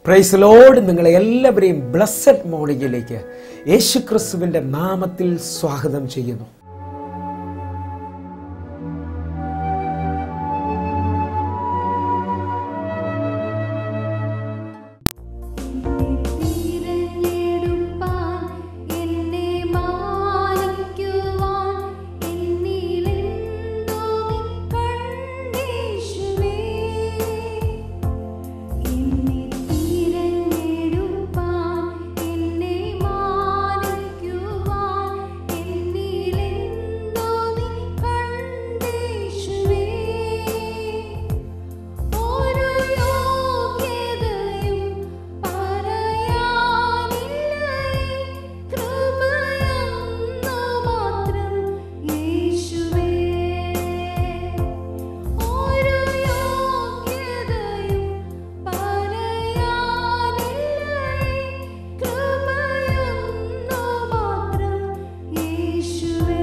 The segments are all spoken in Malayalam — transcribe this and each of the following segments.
പ്രൈസ് ലോഡ് നിങ്ങളെ എല്ലാവരെയും ബ്ലസ്സഡ് മോർണിംഗിലേക്ക് യേശു ക്രിസ്തുവിൻ്റെ നാമത്തിൽ സ്വാഗതം ചെയ്യുന്നു തിരഞ്ഞെടുപ്പാൻ എന്നെ മാനിക്കുവാൻ എന്നിലെന്തോ നിൻ കണ്ടേശുവേ എന്നെ തിരഞ്ഞെടുപ്പാൻ എന്നെ മാനിക്കുവാൻ എന്നിലെന്തോ നിൻ കണ്ടേശുവേ ഒരു യോഗ്യതയും പറയാനില്ലേ കൃപയൊന്നു മാത്രം യേശുവേ ഒരു യോഗ്യതയും പറയാനില്ലേ കൃപയൊന്നു മാത്രം യേശുവേ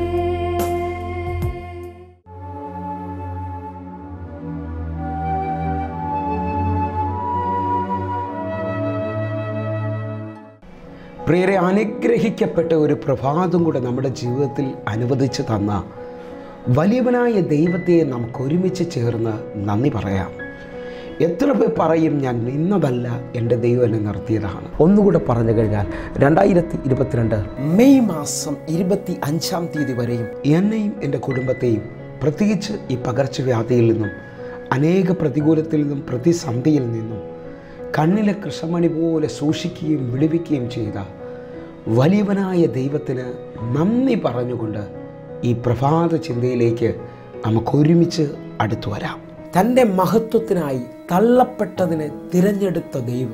പ്രിയരെ അനുഗ്രഹിക്കപ്പെട്ട ഒരു പ്രഭാതം കൂടെ നമ്മുടെ ജീവിതത്തിൽ അനുവദിച്ചു തന്ന വലിയവനായ ദൈവത്തെ നമുക്ക് ഒരുമിച്ച് ചേർന്ന് നന്ദി പറയാം എത്ര പേർ പറയും ഞാൻ ഇന്നതല്ല എൻ്റെ ദൈവം എന്നെ നിർത്തിയതാണ് ഒന്നുകൂടെ പറഞ്ഞു കഴിഞ്ഞാൽ രണ്ടായിരത്തി ഇരുപത്തിരണ്ട് മെയ് മാസം ഇരുപത്തി അഞ്ചാം തീയതി വരെയും എന്നെയും എൻ്റെ കുടുംബത്തെയും പ്രത്യേകിച്ച് ഈ പകർച്ചവ്യാധിയിൽ നിന്നും അനേക പ്രതികൂലത്തിൽ നിന്നും പ്രതിസന്ധിയിൽ നിന്നും കണ്ണിലെ കൃഷ്ണമണി പോലെ സൂക്ഷിക്കുകയും വിടുവിക്കുകയും ചെയ്ത വലിയവനായ ദൈവത്തിന് നന്ദി പറഞ്ഞുകൊണ്ട് ഈ പ്രഭാത ചിന്തയിലേക്ക് നമുക്കൊരുമിച്ച് അടുത്തു വരാം തൻ്റെ മഹത്വത്തിനായി തള്ളപ്പെട്ടതിനെ തിരഞ്ഞെടുത്ത ദൈവം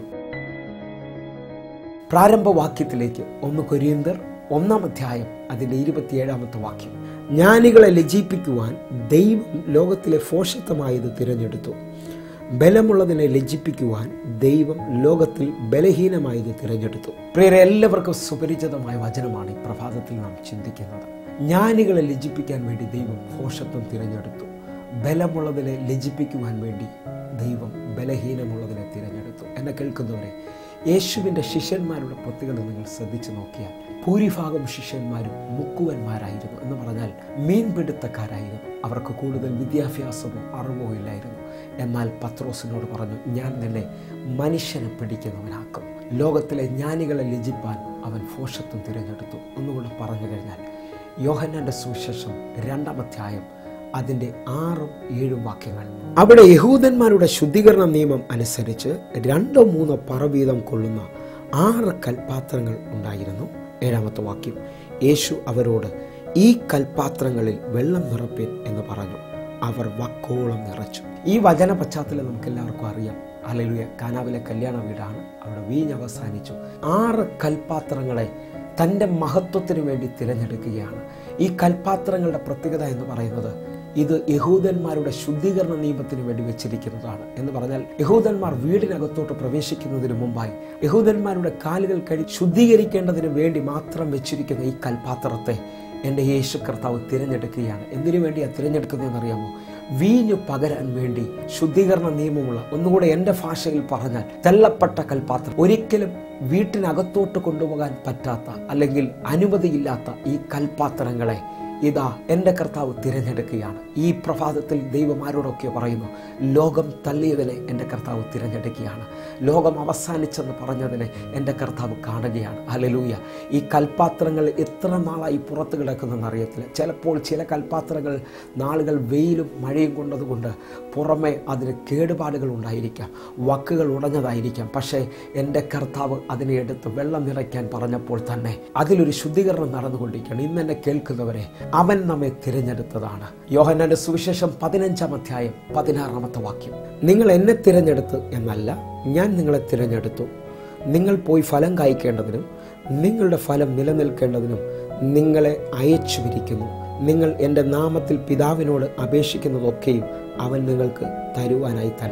പ്രാരംഭവാക്യത്തിലേക്ക് ഒന്ന് കൊരിയന്തർ ഒന്നാം അധ്യായം അതിൻ്റെ ഇരുപത്തിയേഴാമത്തെ വാക്യം ജ്ഞാനികളെ ലജ്ജിപ്പിക്കുവാൻ ദൈവം ലോകത്തിലെ ഫോഷത്വമായത് തിരഞ്ഞെടുത്തു ബലമുള്ളതിനെ ലജ്ജിപ്പിക്കുവാൻ ദൈവം ലോകത്തിൽ ബലഹീനമായത് തിരഞ്ഞെടുത്തു പ്രിയരെ എല്ലാവർക്കും സുപരിചിതമായ വചനമാണ് ഈ പ്രഭാതത്തിൽ നാം ചിന്തിക്കുന്നത് ജ്ഞാനികളെ ലജ്ജിപ്പിക്കാൻ വേണ്ടി ദൈവം ഫോഷത്വം തിരഞ്ഞെടുത്തു ബലമുള്ളതിനെ ലജ്ജിപ്പിക്കുവാൻ വേണ്ടി ദൈവം ബലഹീനമുള്ളതിനെ തിരഞ്ഞെടുത്തു എന്നെ കേൾക്കുന്നവരെ യേശുവിൻ്റെ ശിഷ്യന്മാരുടെ പ്രത്യേകത നിങ്ങൾ ശ്രദ്ധിച്ചു നോക്കിയാൽ ഭൂരിഭാഗം ശിഷ്യന്മാരും മുക്കുവന്മാരായിരുന്നു എന്ന് പറഞ്ഞാൽ മീൻപിടുത്തക്കാരായിരുന്നു അവർക്ക് കൂടുതൽ വിദ്യാഭ്യാസമോ അറിവോ ഇല്ലായിരുന്നു എന്നാൽ പത്രോസിനോട് പറഞ്ഞു ഞാൻ നിന്നെ മനുഷ്യനെ പിടിക്കുന്നവനാക്കും ലോകത്തിലെ ജ്ഞാനികളെ ലജിപ്പാൻ അവൻ ഫോഷത്വം തിരഞ്ഞെടുത്തു ഒന്നുകൂടെ പറഞ്ഞു കഴിഞ്ഞാൽ യോഹന്നാന്റെ സുവിശേഷം രണ്ടാം അധ്യായം അതിൻ്റെ ആറും ഏഴും വാക്യങ്ങൾ അവിടെ യഹൂദന്മാരുടെ ശുദ്ധീകരണ നിയമം അനുസരിച്ച് രണ്ടോ മൂന്നോ പറ വീതം കൊള്ളുന്ന ആറ് കൽപാത്രങ്ങൾ ഉണ്ടായിരുന്നു ഏഴാമത്തെ വാക്യം യേശു അവരോട് ഈ കൽപാത്രങ്ങളിൽ വെള്ളം നിറപ്പേൻ എന്ന് പറഞ്ഞു അവർ വക്കോളം നിറച്ചു ഈ വചന പശ്ചാത്തലം നമുക്ക് എല്ലാവർക്കും അറിയാം അലലുയ കാനാവിലെ കല്യാണ വീടാണ് അവിടെ വീഞ്ഞ് അവസാനിച്ചു ആറ് കൽപാത്രങ്ങളെ തൻ്റെ മഹത്വത്തിന് വേണ്ടി തിരഞ്ഞെടുക്കുകയാണ് ഈ കൽപാത്രങ്ങളുടെ പ്രത്യേകത എന്ന് പറയുന്നത് ഇത് യഹൂദന്മാരുടെ ശുദ്ധീകരണ നിയമത്തിന് വേണ്ടി വെച്ചിരിക്കുന്നതാണ് എന്ന് പറഞ്ഞാൽ യഹൂദന്മാർ വീടിനകത്തോട്ട് പ്രവേശിക്കുന്നതിന് മുമ്പായി യഹൂദന്മാരുടെ കാലുകൾ കഴി ശുദ്ധീകരിക്കേണ്ടതിന് വേണ്ടി മാത്രം വെച്ചിരിക്കുന്ന ഈ കൽപാത്രത്തെ എൻ്റെ യേശു കർത്താവ് തിരഞ്ഞെടുക്കുകയാണ് എന്തിനു വേണ്ടിയാണ് തിരഞ്ഞെടുക്കുന്നതെന്ന് അറിയാമോ വീഞ്ഞു പകരാൻ വേണ്ടി ശുദ്ധീകരണ നിയമമുള്ള ഒന്നുകൂടെ എൻ്റെ ഭാഷയിൽ പറഞ്ഞാൽ തെല്ലപ്പെട്ട കൽപാത്രം ഒരിക്കലും വീട്ടിനകത്തോട്ട് കൊണ്ടുപോകാൻ പറ്റാത്ത അല്ലെങ്കിൽ അനുമതിയില്ലാത്ത ഈ കൽപാത്രങ്ങളെ ഇതാ എൻ്റെ കർത്താവ് തിരഞ്ഞെടുക്കുകയാണ് ഈ പ്രഭാതത്തിൽ ദൈവം ആരോടൊക്കെ പറയുന്നു ലോകം തള്ളിയതിനെ എൻ്റെ കർത്താവ് തിരഞ്ഞെടുക്കുകയാണ് ലോകം അവസാനിച്ചെന്ന് പറഞ്ഞതിനെ എൻ്റെ കർത്താവ് കാണുകയാണ് അലലൂയ ഈ കൽപാത്രങ്ങൾ എത്ര നാളായി പുറത്ത് കിടക്കുന്നെന്ന് അറിയത്തില്ല ചിലപ്പോൾ ചില കൽപാത്രങ്ങൾ നാളുകൾ വെയിലും മഴയും കൊണ്ടതുകൊണ്ട് പുറമെ അതിന് കേടുപാടുകൾ ഉണ്ടായിരിക്കാം വക്കുകൾ ഉടഞ്ഞതായിരിക്കാം പക്ഷേ എൻ്റെ കർത്താവ് അതിനെ എടുത്ത് വെള്ളം നിറയ്ക്കാൻ പറഞ്ഞപ്പോൾ തന്നെ അതിലൊരു ശുദ്ധീകരണം നടന്നുകൊണ്ടിരിക്കുകയാണ് ഇന്ന് എന്നെ കേൾക്കുന്നവരെ അവൻ നമ്മെ തിരഞ്ഞെടുത്തതാണ് യോഹന്നാന്റെ സുവിശേഷം പതിനഞ്ചാം അധ്യായം പതിനാറാമത്തെ വാക്യം നിങ്ങൾ എന്നെ തിരഞ്ഞെടുത്ത് എന്നല്ല ഞാൻ നിങ്ങളെ തിരഞ്ഞെടുത്തു നിങ്ങൾ പോയി ഫലം കായ്ക്കേണ്ടതിനും നിങ്ങളുടെ ഫലം നിലനിൽക്കേണ്ടതിനും നിങ്ങളെ അയച്ചുവിരിക്കുന്നു നിങ്ങൾ എൻ്റെ നാമത്തിൽ പിതാവിനോട് അപേക്ഷിക്കുന്നതൊക്കെയും അവൻ നിങ്ങൾക്ക് തരുവാനായി തന്നെ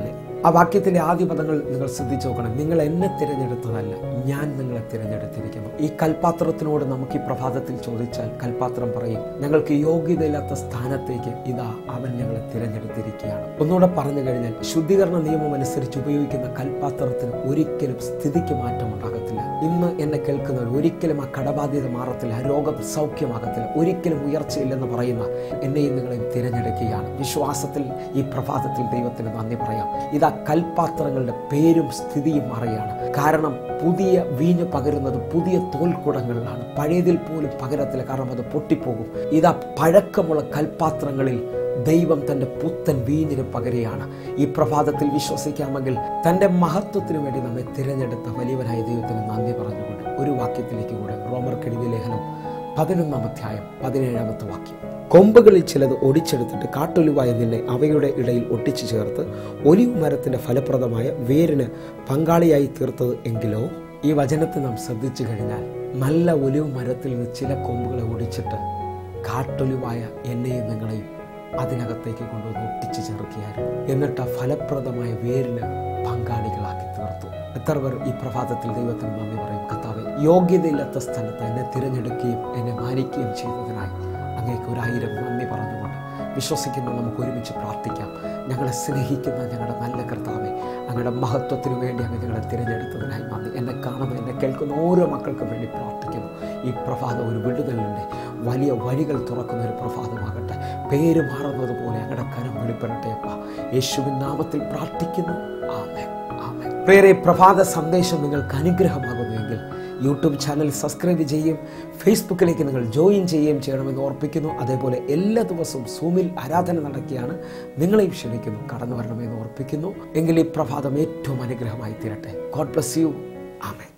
ആ വാക്യത്തിൻ്റെ ആദ്യ പദങ്ങൾ നിങ്ങൾ ശ്രദ്ധിച്ചു നോക്കണം നിങ്ങൾ എന്നെ തിരഞ്ഞെടുത്തതല്ല ഞാൻ നിങ്ങളെ തിരഞ്ഞെടുത്തിരിക്കുന്നു ഈ കൽപാത്രത്തിനോട് നമുക്ക് ഈ പ്രഭാതത്തിൽ ചോദിച്ചാൽ കൽപാത്രം പറയും ഞങ്ങൾക്ക് യോഗ്യതയില്ലാത്ത സ്ഥാനത്തേക്ക് ഇതാ അവൻ ഞങ്ങളെ തിരഞ്ഞെടുത്തിരിക്കുകയാണ് ഒന്നുകൂടെ പറഞ്ഞു കഴിഞ്ഞാൽ ശുദ്ധീകരണ നിയമം അനുസരിച്ച് ഉപയോഗിക്കുന്ന കൽപാത്രത്തിന് ഒരിക്കലും സ്ഥിതിക്ക് മാറ്റം ഉണ്ടാകത്തില്ല ഇന്ന് എന്നെ കേൾക്കുന്നവർ ഒരിക്കലും ആ കടബാധ്യത മാറത്തില്ല ആ രോഗം സൗഖ്യമാകത്തില്ല ഒരിക്കലും ഉയർച്ചയില്ലെന്ന് പറയുന്ന എന്നെയും നിങ്ങളെയും തിരഞ്ഞെടുക്കുകയാണ് വിശ്വാസത്തിൽ ഈ പ്രഭാതത്തിൽ ദൈവത്തിന് നന്ദി പറയാം ഇതാ കൽപാത്രങ്ങളുടെ പേരും സ്ഥിതിയും മാറുകയാണ് കാരണം പുതിയ വീഞ്ഞ് പകരുന്നത് പുതിയ തോൽക്കുടങ്ങളിലാണ് പഴയതിൽ പോലും പകരത്തില്ല കാരണം അത് പൊട്ടിപ്പോകും ഇതാ പഴക്കമുള്ള കൽപാത്രങ്ങളിൽ ദൈവം തൻ്റെ പുത്തൻ വീഞ്ഞിന് പകരുകയാണ് ഈ പ്രഭാതത്തിൽ വിശ്വസിക്കാമെങ്കിൽ തൻ്റെ മഹത്വത്തിനു വേണ്ടി നമ്മെ തിരഞ്ഞെടുത്ത വലിയവനായ ദൈവത്തിന് നന്ദി പറഞ്ഞുകൊണ്ട് ഒരു വാക്യത്തിലേക്ക് കൂടെ റോമർ കെടുതി ലേഖനം പതിനൊന്നാം അധ്യായം പതിനേഴാമത്തെ വാക്യം കൊമ്പുകളിൽ ചിലത് ഒടിച്ചെടുത്തിട്ട് കാട്ടൊലിവായ നിന്നെ അവയുടെ ഇടയിൽ ഒട്ടിച്ചു ചേർത്ത് ഒലിവ് മരത്തിൻ്റെ ഫലപ്രദമായ വേരിന് പങ്കാളിയായി തീർത്തത് എങ്കിലോ ഈ വചനത്തെ നാം ശ്രദ്ധിച്ചു കഴിഞ്ഞാൽ നല്ല ഒലിവ് മരത്തിൽ നിന്ന് ചില കൊമ്പുകളെ ഒടിച്ചിട്ട് കാട്ടൊലിവായ എന്നെയും നിങ്ങളെയും അതിനകത്തേക്ക് കൊണ്ടുവന്ന് ഒട്ടിച്ചു ചേർക്കുകയായിരുന്നു എന്നിട്ട് ആ ഫലപ്രദമായ വേരിന് പങ്കാളികളാക്കി തീർത്തു എത്ര പേർ ഈ പ്രഭാതത്തിൽ ദൈവത്തിന് നന്ദി പറയും കർത്താവെ യോഗ്യതയില്ലാത്ത സ്ഥലത്ത് എന്നെ തിരഞ്ഞെടുക്കുകയും എന്നെ മാനിക്കുകയും ചെയ്തതിനായി അങ്ങേക്ക് ഒരായിരം നന്ദി പറഞ്ഞുകൊണ്ട് വിശ്വസിക്കുന്ന നമുക്ക് ഒരുമിച്ച് പ്രാർത്ഥിക്കാം ഞങ്ങളെ സ്നേഹിക്കുന്ന ഞങ്ങളുടെ നല്ല കർത്താവെ അങ്ങയുടെ മഹത്വത്തിന് വേണ്ടി അങ്ങ് ഞങ്ങളെ തിരഞ്ഞെടുത്തതിനായി നന്ദി എന്നെ കാണുന്ന എന്നെ കേൾക്കുന്ന ഓരോ മക്കൾക്കും വേണ്ടി പ്രാർത്ഥിക്കുന്നു ഈ പ്രഭാതം ഒരു വിടുതലിൻ്റെ വലിയ വഴികൾ തുറക്കുന്ന ഒരു പ്രഭാതമാകട്ടെ പേര് മാറുന്നത് പോലെ അങ്ങയുടെ കരം വെളിപ്പെടട്ടെ അപ്പ യേശുവിൻ നാമത്തിൽ പ്രാർത്ഥിക്കുന്നു ആമേൻ ആമേൻ പ്രിയരെ പ്രഭാത സന്ദേശം നിങ്ങൾക്ക് അനുഗ്രഹമാകുന്നുവെങ്കിൽ യൂട്യൂബ് ചാനൽ സബ്സ്ക്രൈബ് ചെയ്യുകയും ഫേസ്ബുക്കിലേക്ക് നിങ്ങൾ ജോയിൻ ചെയ്യുകയും ചെയ്യണമെന്ന് ഓർപ്പിക്കുന്നു അതേപോലെ എല്ലാ ദിവസവും സൂമിൽ ആരാധന നടക്കുകയാണ് നിങ്ങളെയും ക്ഷണിക്കുന്നു കടന്നു വരണമെന്ന് ഓർപ്പിക്കുന്നു എങ്കിൽ ഈ പ്രഭാതം ഏറ്റവും അനുഗ്രഹമായി തീരട്ടെ ഗോഡ് ബ്ലസ് യു ആമേൻ